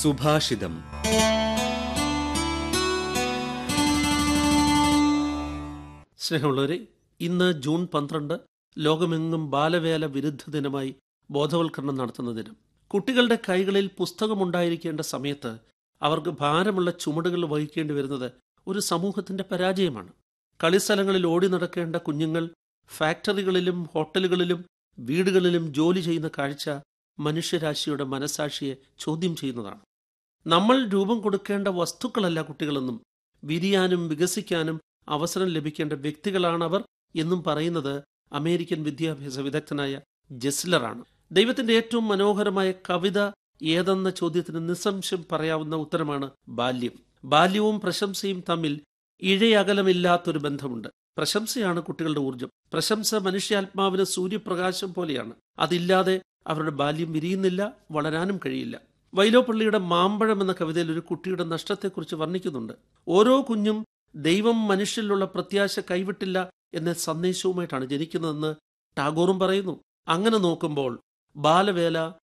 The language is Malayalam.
സുഭാഷിതം സ്നേഹമുള്ളവരെ ഇന്ന് ജൂൺ പന്ത്രണ്ട് ലോകമെങ്ങും ബാലവേല വിരുദ്ധ ദിനമായി ബോധവൽക്കരണം നടത്തുന്ന ദിനം കുട്ടികളുടെ കൈകളിൽ പുസ്തകമുണ്ടായിരിക്കേണ്ട സമയത്ത് അവർക്ക് ഭാരമുള്ള ചുമടുകൾ വഹിക്കേണ്ടി വരുന്നത് ഒരു സമൂഹത്തിന്റെ പരാജയമാണ് കളിസ്ഥലങ്ങളിൽ ഓടി നടക്കേണ്ട കുഞ്ഞുങ്ങൾ ഫാക്ടറികളിലും ഹോട്ടലുകളിലും വീടുകളിലും ജോലി ചെയ്യുന്ന കാഴ്ച മനുഷ്യരാശിയുടെ മനസാക്ഷിയെ ചോദ്യം ചെയ്യുന്നതാണ് നമ്മൾ രൂപം കൊടുക്കേണ്ട വസ്തുക്കളല്ല കുട്ടികളെന്നും വിരിയാനും വികസിക്കാനും അവസരം ലഭിക്കേണ്ട വ്യക്തികളാണവർ എന്നും പറയുന്നത് അമേരിക്കൻ വിദ്യാഭ്യാസ വിദഗ്ധനായ ജെസ്ലറാണ് ദൈവത്തിന്റെ ഏറ്റവും മനോഹരമായ കവിത ഏതെന്ന ചോദ്യത്തിന് നിസ്സംശയം പറയാവുന്ന ഉത്തരമാണ് ബാല്യം ബാല്യവും പ്രശംസയും തമ്മിൽ ഇഴയകലമില്ലാത്തൊരു ബന്ധമുണ്ട് പ്രശംസയാണ് കുട്ടികളുടെ ഊർജം പ്രശംസ മനുഷ്യാത്മാവിന് സൂര്യപ്രകാശം പോലെയാണ് അതില്ലാതെ അവരുടെ ബാല്യം വിരിയുന്നില്ല വളരാനും കഴിയില്ല വൈലോപ്പള്ളിയുടെ മാമ്പഴം എന്ന കവിതയിൽ ഒരു കുട്ടിയുടെ നഷ്ടത്തെക്കുറിച്ച് വർണ്ണിക്കുന്നുണ്ട് ഓരോ കുഞ്ഞും ദൈവം മനുഷ്യരിലുള്ള പ്രത്യാശ കൈവിട്ടില്ല എന്ന സന്ദേശവുമായിട്ടാണ് ജനിക്കുന്നതെന്ന് ടാഗോറും പറയുന്നു അങ്ങനെ നോക്കുമ്പോൾ ബാലവേല